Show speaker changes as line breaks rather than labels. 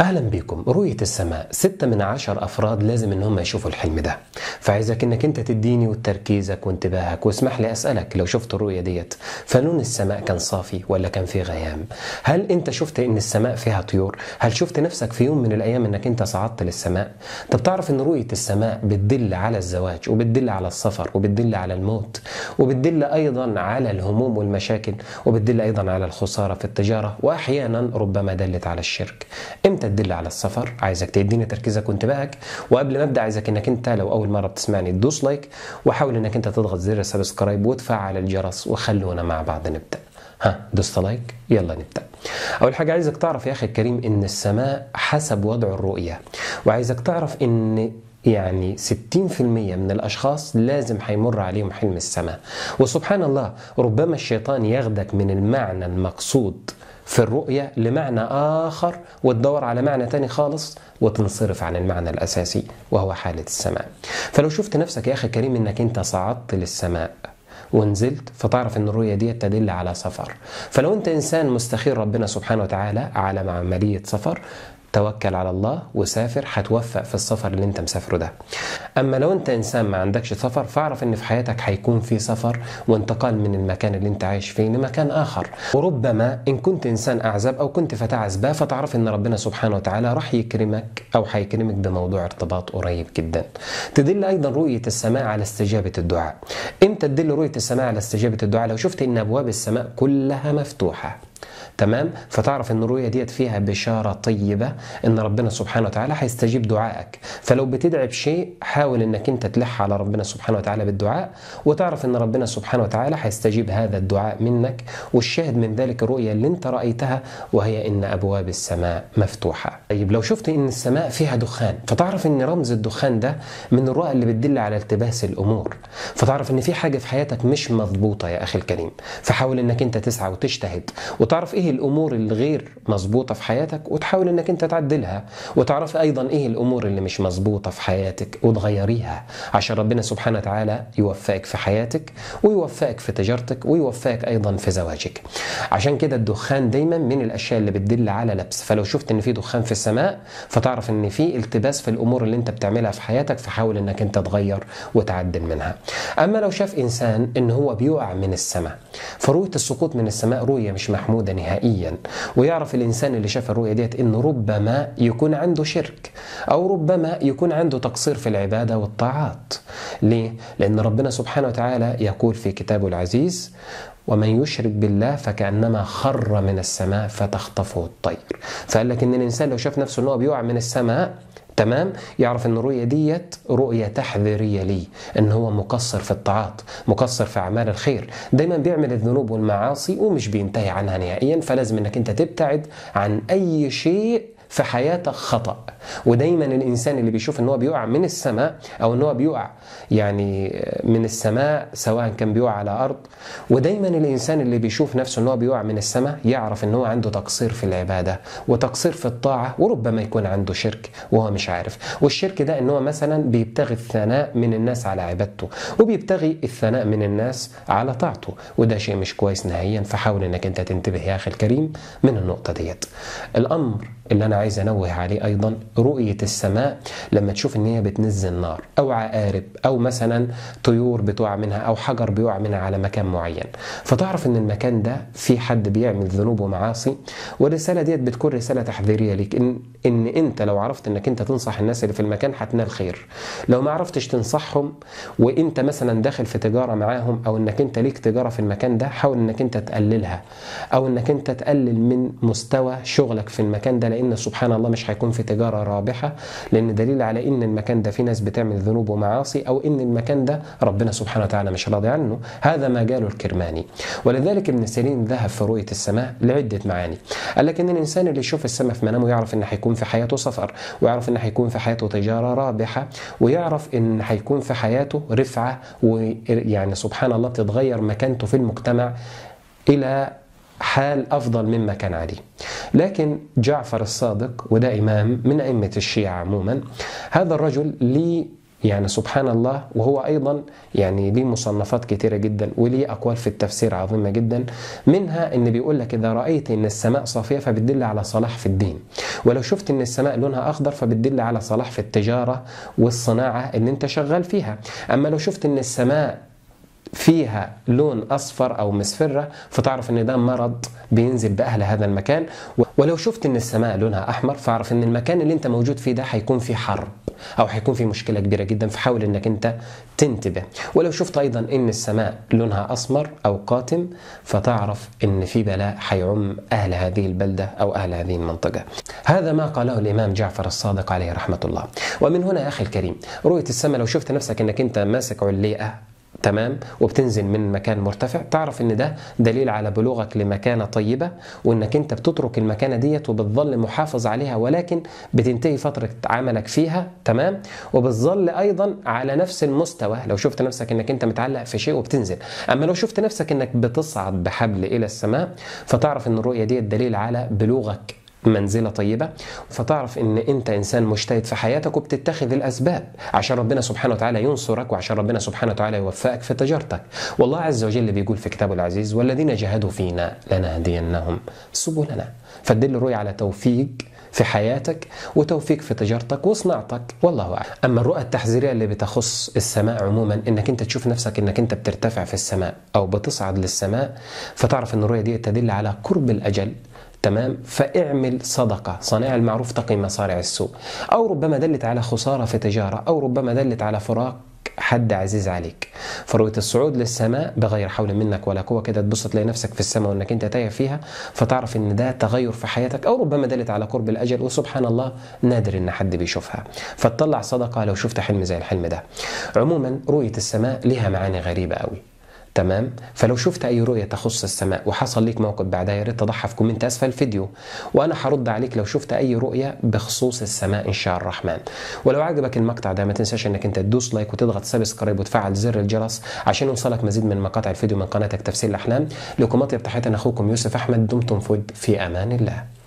اهلا بكم رؤية السماء ستة من عشر افراد لازم ان هم يشوفوا الحلم ده فعايزك انك انت تديني وتركيزك وانتباهك واسمح لي اسالك لو شفت الرؤية ديت فلون السماء كان صافي ولا كان فيه غيام هل انت شفت ان السماء فيها طيور هل شفت نفسك في يوم من الايام انك انت صعدت للسماء طب تعرف ان رؤية السماء بتدل على الزواج وبتدل على السفر وبتدل على الموت وبتدل ايضا على الهموم والمشاكل وبتدل ايضا على الخسارة في التجارة واحيانا ربما دلت على الشرك امتى تدل على السفر عايزك تديني تركيزك وانتباهك وقبل ما ابدا عايزك انك انت لو اول مره بتسمعني تدوس لايك وحاول انك انت تضغط زر السبسكرايب وتفعل الجرس وخلونا مع بعض نبدا ها دوست لايك يلا نبدا اول حاجه عايزك تعرف يا اخي الكريم ان السماء حسب وضع الرؤيه وعايزك تعرف ان يعني 60% من الأشخاص لازم هيمر عليهم حلم السماء وسبحان الله ربما الشيطان ياخدك من المعنى المقصود في الرؤية لمعنى آخر وتدور على معنى تاني خالص وتنصرف عن المعنى الأساسي وهو حالة السماء فلو شفت نفسك يا أخي الكريم أنك أنت صعدت للسماء ونزلت فتعرف ان الرؤيه دي تدل على سفر فلو انت انسان مستخير ربنا سبحانه وتعالى على عمليه سفر توكل على الله وسافر هتوفق في السفر اللي انت مسافره ده اما لو انت انسان ما عندكش سفر فاعرف ان في حياتك هيكون في سفر وانتقال من المكان اللي انت عايش فيه لمكان اخر وربما ان كنت انسان اعزب او كنت فتاة عزباء فتعرف ان ربنا سبحانه وتعالى راح يكرمك او هيكرمك بموضوع ارتباط قريب جدا تدل ايضا رؤية السماء على استجابة الدعاء امتى تدل رؤية السماء على استجابة الدعاء لو شفت ان ابواب السماء كلها مفتوحة تمام فتعرف ان الرؤيه ديت فيها بشاره طيبه ان ربنا سبحانه وتعالى هيستجيب دعائك فلو بتدعي بشيء حاول انك انت تلح على ربنا سبحانه وتعالى بالدعاء وتعرف ان ربنا سبحانه وتعالى هيستجيب هذا الدعاء منك والشاهد من ذلك الرؤيه اللي انت رايتها وهي ان ابواب السماء مفتوحه طيب لو شفت ان السماء فيها دخان فتعرف ان رمز الدخان ده من الرؤى اللي بتدل على التباس الامور فتعرف ان في حاجه في حياتك مش مضبوطه يا اخي الكريم فحاول انك انت تسعى وتجتهد وتعرف ايه الامور الغير مظبوطه في حياتك وتحاول انك انت تعدلها وتعرف ايضا ايه الامور اللي مش مظبوطه في حياتك وتغيريها عشان ربنا سبحانه وتعالى يوفقك في حياتك ويوفقك في تجارتك ويوفقك ايضا في زواجك عشان كده الدخان دايما من الاشياء اللي بتدل على لبس فلو شفت ان في دخان في السماء فتعرف ان في التباس في الامور اللي انت بتعملها في حياتك فحاول انك انت تغير وتعدل منها اما لو شاف انسان ان هو بيقع من السماء فرؤيه السقوط من السماء رؤيه مش محموده نهائيا ويعرف الانسان اللي شاف الرؤيه ديت انه ربما يكون عنده شرك او ربما يكون عنده تقصير في العباده والطاعات ليه لان ربنا سبحانه وتعالى يقول في كتابه العزيز ومن يشرك بالله فكأنما خر من السماء فتخطفه الطير فقال لك ان الانسان لو شاف نفسه انه بيقع من السماء تمام يعرف ان الرؤيه ديت رؤيه تحذيريه ليه ان هو مقصر في الطاعات مقصر في اعمال الخير دايما بيعمل الذنوب والمعاصي ومش بينتهي عنها نهائيا فلازم انك انت تبتعد عن اي شيء في حياتك خطأ ودايما الانسان اللي بيشوف ان هو بيقع من السماء او ان هو بيقع يعني من السماء سواء كان بيقع على ارض ودايما الانسان اللي بيشوف نفسه ان هو بيقع من السماء يعرف ان هو عنده تقصير في العباده وتقصير في الطاعه وربما يكون عنده شرك وهو مش عارف والشرك ده ان هو مثلا بيبتغي الثناء من الناس على عبادته وبيبتغي الثناء من الناس على طاعته وده شيء مش كويس نهائيا فحاول انك انت تنتبه يا اخي الكريم من النقطه ديت الامر اللي انا عايز انوه عليه ايضا رؤيه السماء لما تشوف ان هي بتنزل نار او عقارب او مثلا طيور بتقع منها او حجر بيقع منها على مكان معين فتعرف ان المكان ده في حد بيعمل ذنوب ومعاصي والرساله ديت بتكون رساله تحذيريه ليك ان ان انت لو عرفت انك انت تنصح الناس اللي في المكان هتنال خير لو ما عرفتش تنصحهم وانت مثلا داخل في تجاره معاهم او انك انت ليك تجاره في المكان ده حاول انك انت تقللها او انك انت تقلل من مستوى شغلك في المكان ده لان سبحان الله مش هيكون في تجاره رابحه لان دليل على ان المكان ده في ناس بتعمل ذنوب ومعاصي او ان المكان ده ربنا سبحانه وتعالى مش راضي عنه هذا ما قاله الكرماني ولذلك ابن سيرين ذهب في رؤيه السماء لعده معاني قال لك ان الانسان اللي يشوف السماء في منامه يعرف ان هيكون في حياته سفر ويعرف ان هيكون في حياته تجاره رابحه ويعرف ان هيكون في حياته رفعه ويعني سبحان الله تتغير مكانته في المجتمع الى حال أفضل مما كان عليه لكن جعفر الصادق وده إمام من أئمة الشيعة عموما هذا الرجل ليه يعني سبحان الله وهو ايضا يعني ليه مصنفات كتيره جدا وليه اقوال في التفسير عظيمه جدا منها ان بيقول لك اذا رايت ان السماء صافيه فبتدل على صلاح في الدين ولو شفت ان السماء لونها اخضر فبتدل على صلاح في التجاره والصناعه اللي انت شغال فيها اما لو شفت ان السماء فيها لون اصفر او مصفره فتعرف ان ده مرض بينزل باهل هذا المكان ولو شفت ان السماء لونها احمر فاعرف ان المكان اللي انت موجود فيه ده هيكون فيه حرب او هيكون فيه مشكله كبيره جدا فحاول انك انت تنتبه ولو شفت ايضا ان السماء لونها اسمر او قاتم فتعرف ان في بلاء هيعم اهل هذه البلده او اهل هذه المنطقه هذا ما قاله الامام جعفر الصادق عليه رحمه الله ومن هنا يا اخي الكريم رؤيه السماء لو شفت نفسك انك انت ماسك عليقه تمام وبتنزل من مكان مرتفع تعرف ان ده دليل على بلوغك لمكانه طيبه وانك انت بتترك المكانه ديت وبتظل محافظ عليها ولكن بتنتهي فتره عملك فيها تمام وبتظل ايضا على نفس المستوى لو شفت نفسك انك انت متعلق في شيء وبتنزل اما لو شفت نفسك انك بتصعد بحبل الى السماء فتعرف ان الرؤيه دي دليل على بلوغك منزلة طيبة فتعرف ان انت انسان مجتهد في حياتك وبتتخذ الاسباب عشان ربنا سبحانه وتعالى ينصرك وعشان ربنا سبحانه وتعالى يوفقك في تجارتك والله عز وجل بيقول في كتابه العزيز والذين جاهدوا فينا لنهدينهم سبلنا فالدل الرؤية على توفيق في حياتك وتوفيق في تجارتك وصناعتك والله اعلم اما الرؤى التحذيريه اللي بتخص السماء عموما انك انت تشوف نفسك انك انت بترتفع في السماء او بتصعد للسماء فتعرف ان الرؤيه دي تدل على قرب الاجل تمام فاعمل صدقة صانع المعروف تقي مصارع السوء أو ربما دلت على خسارة في تجارة أو ربما دلت على فراق حد عزيز عليك فرؤية الصعود للسماء بغير حول منك ولا قوة كده تبص تلاقي نفسك في السماء وانك انت تايه فيها فتعرف ان ده تغير في حياتك او ربما دلت على قرب الاجل وسبحان الله نادر ان حد بيشوفها فتطلع صدقة لو شفت حلم زي الحلم ده عموما رؤية السماء لها معاني غريبة قوي تمام فلو شفت اي رؤيه تخص السماء وحصل ليك موقف بعدها يا ريت تضعها في كومنت اسفل الفيديو وانا هرد عليك لو شفت اي رؤيه بخصوص السماء ان شاء الرحمن ولو عجبك المقطع ده ما تنساش انك انت تدوس لايك وتضغط سبسكرايب وتفعل زر الجرس عشان يوصلك مزيد من مقاطع الفيديو من قناتك تفسير الاحلام لكم اطيب تحياتي اخوكم يوسف احمد دمتم في امان الله